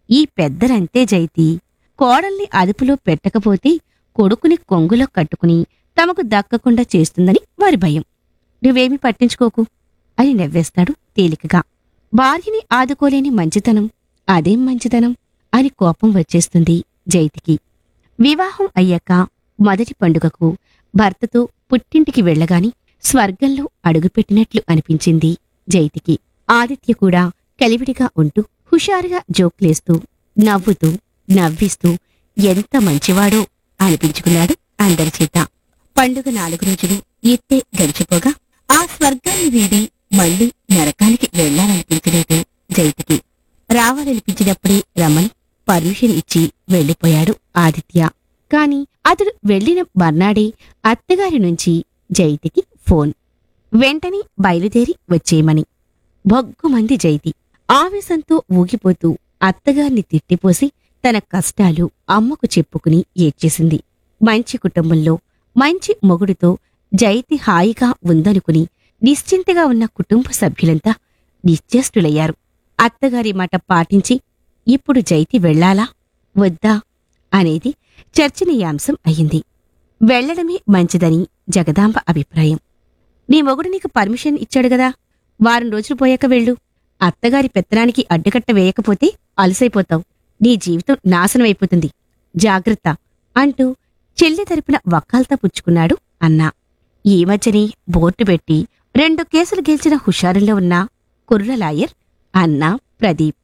ఈ పెద్దలంతే జైతి కోడల్ని అదుపులో పెట్టకపోతే కొడుకుని కొంగులో కట్టుకుని తమకు దక్కకుండా చేస్తుందని వారి భయం నువ్వేమి పట్టించుకోకు అని నవ్వేస్తాడు తేలికగా భార్యని ఆదుకోలేని మంచితనం అదేం మంచితనం అని కోపం వచ్చేస్తుంది జైతికి వివాహం అయ్యాక మొదటి పండుగకు భర్తతో పుట్టింటికి వెళ్ళగాని స్వర్గంలో అడుగుపెట్టినట్లు అనిపించింది జైతికి ఆదిత్య కూడా కలివిడిగా ఉంటూ హుషారుగా జోక్లేస్తూ నవ్వుతూ నవ్విస్తూ ఎంత మంచివాడో అనిపించుకున్నాడు అందరి చేత పండుగ నాలుగు రోజులు ఇట్టే గడిచిపోగా ఆ స్వర్గాన్ని వీడి మళ్ళీ నరకానికి వెళ్లాలనిపించలేదు జైతికి రావాలనిపించినప్పుడే రమణి పర్మిషన్ ఇచ్చి వెళ్లిపోయాడు ఆదిత్య కాని అతడు వెళ్లిన మర్నాడే అత్తగారి నుంచి జైతికి ఫోన్ వెంటనే బయలుదేరి వచ్చేయమని బొగ్గుమంది జైతి ఆవేశంతో ఊగిపోతూ అత్తగారిని తిట్టిపోసి తన కష్టాలు అమ్మకు చెప్పుకుని ఏడ్చేసింది మంచి కుటుంబంలో మంచి మొగుడుతో జైతి హాయిగా ఉందనుకుని నిశ్చింతగా ఉన్న కుటుంబ సభ్యులంతా నిశ్చేష్టులయ్యారు అత్తగారి మాట పాటించి ఇప్పుడు జైతి వెళ్ళాలా వద్దా అనేది చర్చనీయాంశం అయింది వెళ్లడమే మంచిదని జగదాంబ అభిప్రాయం నీ మొగుడు నీకు పర్మిషన్ ఇచ్చాడు గదా వారం రోజులు పోయాక వెళ్ళు అత్తగారి పెత్తనానికి అడ్డుకట్ట వేయకపోతే అలసైపోతావు నీ జీవితం నాశనమైపోతుంది జాగ్రత్త అంటూ చెల్లి తరపున వక్కాల్తా పుచ్చుకున్నాడు అన్నా ఈ మధ్యనే బోర్డు పెట్టి రెండు కేసులు గెలిచిన హుషారులో ఉన్న కుర్ర లాయర్ అన్నా ప్రదీప్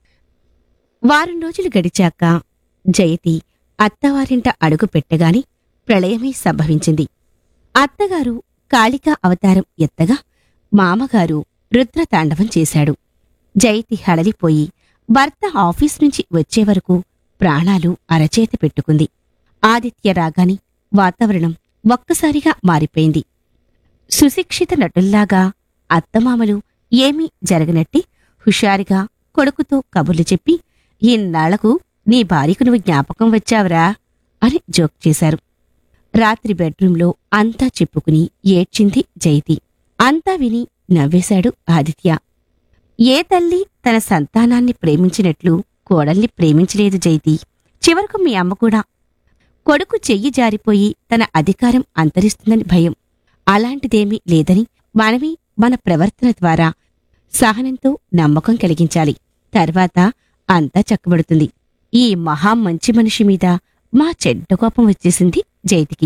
వారం రోజులు గడిచాక జయతి అత్తవారింట అడుగు పెట్టగాని ప్రళయమే సంభవించింది అత్తగారు కాళికా అవతారం ఎత్తగా మామగారు రుద్రతాండవం చేశాడు జయతి హడలిపోయి భర్త ఆఫీస్ నుంచి వచ్చే వరకు ప్రాణాలు అరచేత పెట్టుకుంది ఆదిత్య రాగాని వాతావరణం ఒక్కసారిగా మారిపోయింది సుశిక్షిత నటుల్లాగా అత్తమామలు ఏమీ జరగనట్టి హుషారుగా కొడుకుతో కబుర్లు చెప్పి ఇన్నాళ్లకు నీ భార్యకు నువ్వు జ్ఞాపకం వచ్చావురా అని జోక్ చేశారు రాత్రి బెడ్రూంలో అంతా చెప్పుకుని ఏడ్చింది జైతి అంతా విని నవ్వేశాడు ఆదిత్య ఏ తల్లి తన సంతానాన్ని ప్రేమించినట్లు కోడల్ని ప్రేమించలేదు జైతి చివరకు మీ అమ్మ కూడా కొడుకు చెయ్యి జారిపోయి తన అధికారం అంతరిస్తుందని భయం అలాంటిదేమీ లేదని మనమే మన ప్రవర్తన ద్వారా సహనంతో నమ్మకం కలిగించాలి తర్వాత అంతా చక్కబడుతుంది ఈ మహా మంచి మనిషి మీద మా చెడ్డ కోపం వచ్చేసింది జైతికి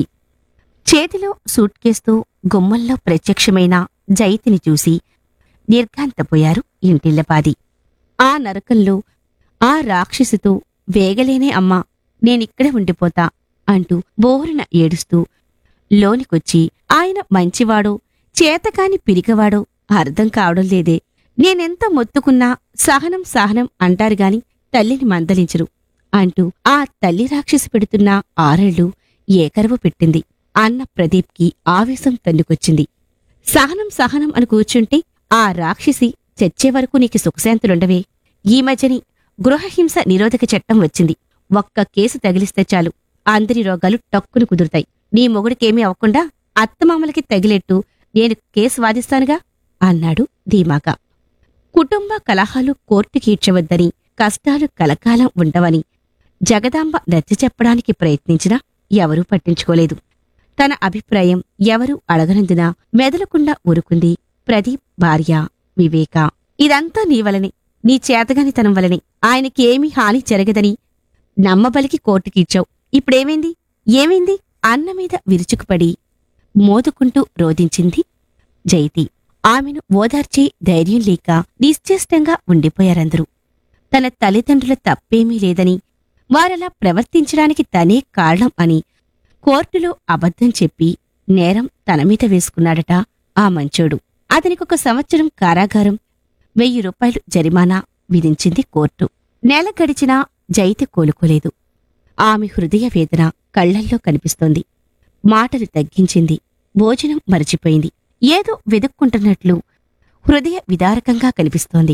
చేతిలో సూట్ కేసుతో గుమ్మంలో ప్రత్యక్షమైన జైతిని చూసి నిర్ఘాంతపోయారు ఇంటిల్లపాది ఆ నరకంలో ఆ రాక్షసితో వేగలేనే అమ్మా నేనిక్కడే ఉండిపోతా అంటూ బోరున ఏడుస్తూ లోనికొచ్చి ఆయన మంచివాడో చేతకాని పిరికవాడో అర్థం కావడం లేదే నేనెంత మొత్తుకున్నా సహనం సహనం అంటారు గాని తల్లిని మందలించరు అంటూ ఆ తల్లి రాక్షసి పెడుతున్న ఆరేళ్లు ఏకరవ పెట్టింది అన్న ప్రదీప్కి ఆవేశం తన్నుకొచ్చింది సహనం సహనం అని కూర్చుంటే ఆ రాక్షసి చచ్చే వరకు నీకు సుఖశాంతులుండవే ఈ మధ్యని గృహహింస నిరోధక చట్టం వచ్చింది ఒక్క కేసు తగిలిస్తే చాలు అందరి రోగాలు టక్కును కుదురుతాయి నీ మొగుడికేమీ అవ్వకుండా అత్తమామలకి తగిలేట్టు నేను కేసు వాదిస్తానుగా అన్నాడు ధీమాగా కుటుంబ కలహాలు కోర్టుకి ఈడ్చవద్దని కష్టాలు కలకాలం ఉండవని జగదాంబ నచ్చ చెప్పడానికి ప్రయత్నించినా ఎవరూ పట్టించుకోలేదు తన అభిప్రాయం ఎవరూ అడగనందున మెదలకుండా ఊరుకుంది ప్రదీప్ భార్య వివేక ఇదంతా నీ వలనే నీ చేతగానితనం వలనే ఆయనకి ఏమీ హాని జరగదని నమ్మబలికి కోర్టుకిచ్చావు ఇప్పుడేమైంది ఏమైంది అన్న మీద విరుచుకుపడి మోదుకుంటూ రోదించింది జైతి ఆమెను ఓదార్చే ధైర్యం లేక నిశ్చేష్టంగా ఉండిపోయారందరూ తన తల్లిదండ్రుల తప్పేమీ లేదని వారలా ప్రవర్తించడానికి తనే కారణం అని కోర్టులో అబద్ధం చెప్పి నేరం తన మీద వేసుకున్నాడట ఆ మంచోడు అతనికొక సంవత్సరం కారాగారం వెయ్యి రూపాయలు జరిమానా విధించింది కోర్టు నెల గడిచినా జైతి కోలుకోలేదు ఆమె హృదయ వేదన కళ్లల్లో కనిపిస్తోంది మాటలు తగ్గించింది భోజనం మరచిపోయింది ఏదో వెదుక్కుంటున్నట్లు హృదయ విదారకంగా కనిపిస్తోంది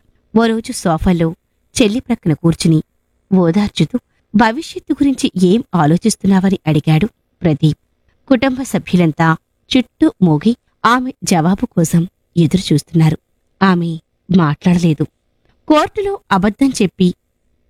ఓ రోజు సోఫాలో చెల్లి ప్రక్కన కూర్చుని ఓదార్చుతూ భవిష్యత్తు గురించి ఏం ఆలోచిస్తున్నావని అడిగాడు ప్రదీప్ కుటుంబ సభ్యులంతా చుట్టూ మోగి ఆమె జవాబు కోసం ఎదురు చూస్తున్నారు ఆమె మాట్లాడలేదు కోర్టులో అబద్ధం చెప్పి